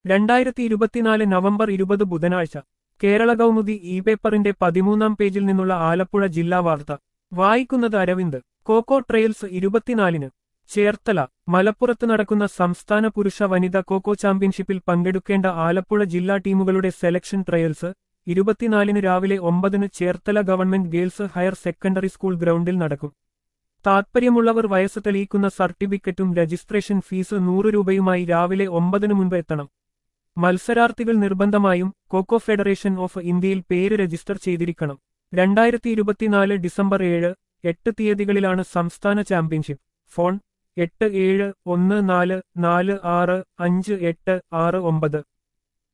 രണ്ടായിരത്തി ഇരുപത്തിനാല് നവംബർ ഇരുപത് ബുധനാഴ്ച കേരള കൗമുദി ഇ പേപ്പറിന്റെ പതിമൂന്നാം പേജിൽ നിന്നുള്ള ആലപ്പുഴ ജില്ലാ വാർത്ത വായിക്കുന്നത് അരവിന്ദ് കോക്കോ ട്രയൽസ് ഇരുപത്തിനാലിന് ചേർത്തല മലപ്പുറത്ത് നടക്കുന്ന സംസ്ഥാന പുരുഷ വനിതാ കോക്കോ ചാമ്പ്യൻഷിപ്പിൽ പങ്കെടുക്കേണ്ട ആലപ്പുഴ ജില്ലാ ടീമുകളുടെ സെലക്ഷൻ ട്രയൽസ് ഇരുപത്തിനാലിന് രാവിലെ ഒമ്പതിന് Cherthala government girls higher secondary school ഗ്രൗണ്ടിൽ നടക്കും താത്പര്യമുള്ളവർ വയസ്സ് തെളിയിക്കുന്ന സർട്ടിഫിക്കറ്റും രജിസ്ട്രേഷൻ ഫീസ് നൂറ് രൂപയുമായി രാവിലെ ഒമ്പതിന് മുൻപ് എത്തണം മത്സരാർത്ഥികൾ നിർബന്ധമായും കോക്കോ ഫെഡറേഷൻ ഓഫ് ഇന്ത്യയിൽ പേര് രജിസ്റ്റർ ചെയ്തിരിക്കണം രണ്ടായിരത്തി ഇരുപത്തിനാല് ഡിസംബർ ഏഴ് എട്ട് തീയതികളിലാണ് സംസ്ഥാന ചാമ്പ്യൻഷിപ്പ് ഫോൺ എട്ട് ഏഴ് ഒന്ന് നാല് നാല് ആറ് അഞ്ച് എട്ട് ആറ് ഒമ്പത്